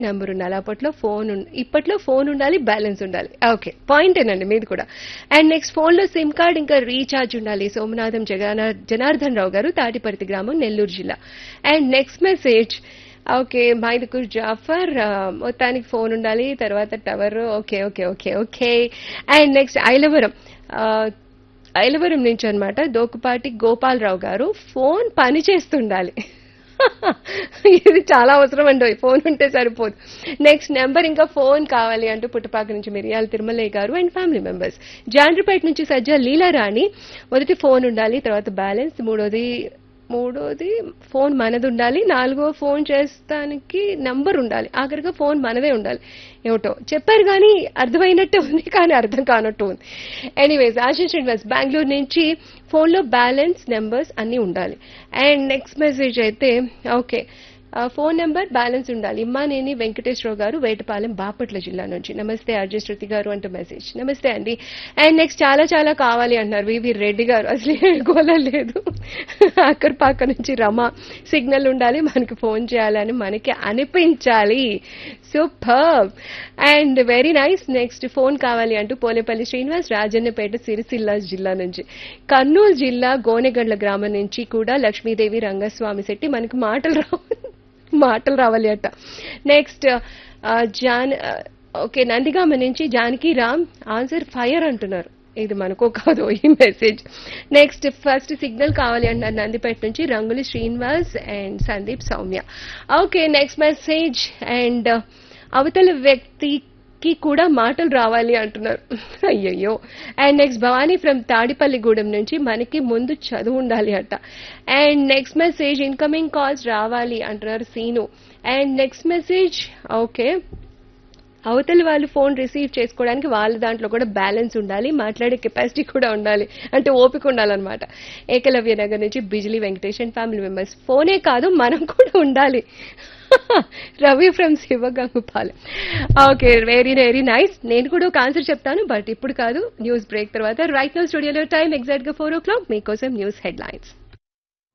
number ఉండాలి అప్పట్లో phone ఉం- ఇప్పట్లో ఫోన్ ఉండాలి బ్యాలెన్స్ ఉండాలి ఓకే పాయింట్ ఏనండి మీది కూడా అండ్ నెక్స్ట్ ఫోన్ లో సిమ్ కార్డ్ ఇంకా రీఛార్జ్ ఉండాలి సోమనాథం జగన జనార్దన్ రావు గారు తాటిపర్తి గ్రామం నెల్లూరు జిల్లా and next message okay Mydukur Jafar ఆ, మొత్తానికి ఫోన్ ఉండాలి తర్వాత tower okay okay okay okay and next Ailavaram ఆ, ఐలవరం నుంచి అన్నమాట దోకుపాటి గోపాలరావు గారు ఫోన్ పని చేస్తుండాలి ఇది చాలా అవసరం అండి ఫోన్ ఉంటే సరిపోదు నెక్స్ట్ నెంబర్ ఇంకా ఫోన్ కావాలి అంటూ పుట్టపాక నుంచి మిరియాల తిరుమలయ్య గారు అండ్ ఫ్యామిలీ మెంబర్స్ జాండ్రిపేట నుంచి సజ్జా లీలారాణి మొదటి ఫోన్ ఉండాలి తర్వాత బ్యాలెన్స్ మూడోది మూడోది ఫోన్ మనది ఉండాలి నాలుగో ఫోన్ చేస్తానికి నంబర్ ఉండాలి ఆఖరిగా ఫోన్ మనదే ఉండాలి ఏమిటో చెప్పారు కానీ అర్థమైనట్టు ఉంది కానీ అర్థం కానట్టు ఉంది ఎనీవేస్ ఆశిష్ శ్రీనివాస్ బెంగళూరు నుంచి ఫోన్లో బ్యాలెన్స్ నెంబర్స్ అన్నీ ఉండాలి అండ్ నెక్స్ట్ మెసేజ్ అయితే ఓకే ఫోన్ నెంబర్ బ్యాలెన్స్ ఉండాలి ఇమ్మానేని వెంకటేశ్వరరావు గారు వేటపాలెం బాపట్ల జిల్లా నుంచి నమస్తే అర్జయ్ శృతి గారు అంటూ మెసేజ్ నమస్తే అండి అండ్ నెక్స్ట్ చాలా చాలా కావాలి అంటున్నారు వివి రెడ్డి గారు అసలు ఏ గోల లేదు అక్కర్పాక నుంచి రమ సిగ్నల్ ఉండాలి మనకి ఫోన్ చేయాలని మనకి అనిపించాలి super and very nice next phone కావాలి అంటూ పోలేపల్లి శ్రీనివాస్ రాజన్నపేట సిరిసిల్ల జిల్లా నుంచి కర్నూలు జిల్లా గోనెగండ్ల గ్రామం నుంచి కూడా లక్ష్మీదేవి రంగస్వామి శెట్టి మనకి మాటలు రావు మాటలు రావాలి అట నెక్స్ట్ జాన్ ఓకే నందిగామ నుంచి జానకి రామ్ ఆన్సర్ ఫైర్ అంటున్నారు ఇది మనకో కాదు ఈ మెసేజ్ నెక్స్ట్ ఫస్ట్ సిగ్నల్ కావాలి అంటున్నారు నందిపేట నుంచి Ranguli Srinivas and Sandeep Soumya okay next message and అవతల వ్యక్తికి కూడా మాటలు రావాలి అంటున్నారు అయ్యయ్యో and next Bhavani from Tadepalligudem నుంచి మనకి ముందు చదువు ఉండాలి అట and next message incoming calls రావాలి అంటున్నారు Seenu and next message okay అవతలి వాళ్ళు ఫోన్ రిసీవ్ చేసుకోవడానికి వాళ్ళ దాంట్లో కూడా బ్యాలెన్స్ ఉండాలి మాట్లాడే కెపాసిటీ కూడా ఉండాలి అంటే ఓపిక ఉండాలన్నమాట ఏకలవ్య నగర్ నుంచి Bijili Venkatesh and family members ఫోనే కాదు మనం కూడా ఉండాలి Ravi from Sivagangupalem okay very very nice నేను కూడా ఒక ఆన్సర్ చెప్తాను బట్ ఇప్పుడు కాదు న్యూస్ బ్రేక్ తర్వాత రైట్ నో స్టూడియోలో టైం ఎగ్జాక్ట్ గా ఫోర్ ఓ క్లాక్ మీకోసం న్యూస్ హెడ్ లైన్స్